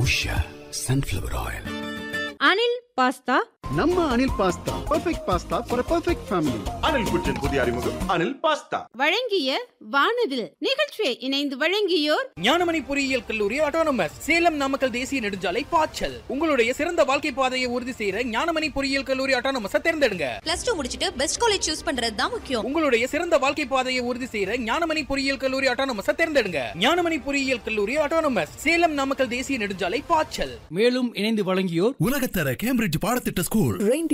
Usha sunflower oil Anil pasta நம்ம Anil pasta perfect pasta for perfect family Anil குற்றின் புதிய அறிமுகம் அனில் பாஸ்தா வழங்கிய வானவில் நிகழ்ச்சியை இணைந்து வழங்கியோர் ஞானமணி பொறியியல் கல்லூரி ஆட்டோனமஸ் சேலம் நாமக்கல் தேசிய நெடுஞ்சாலை பாய்ச்சல் உங்களுடைய சிறந்த வாழ்க்கை பாதையை உறுதி செய்யற ஞானமணி பொறியியல் கல்லூரி ஆட்டோனமஸ தேர்ந்தெடுங்க பிளஸ் டூ முடிச்சிட்டு பெஸ்ட் காலேஜ் சூஸ் பண்றது தான் முக்கியம் உங்களுடைய சிறந்த வாழ்க்கை பாதையை உறுதி செய்யற ஞானமணி பொறியியல் கல்லூரி ஆட்டோனமஸ தேர்ந்தெடுங்க ஞானமணி பொறியியல் கல்லூரி ஆட்டோனமஸ் சேலம் நாமக்கல் தேசிய நெடுஞ்சாலை பாய்ச்சல் மேலும் இணைந்து வழங்கியோர் உலகத்தர கேம்பிரிட்ஜ் பாடத்திட்ட ஸ்கூல்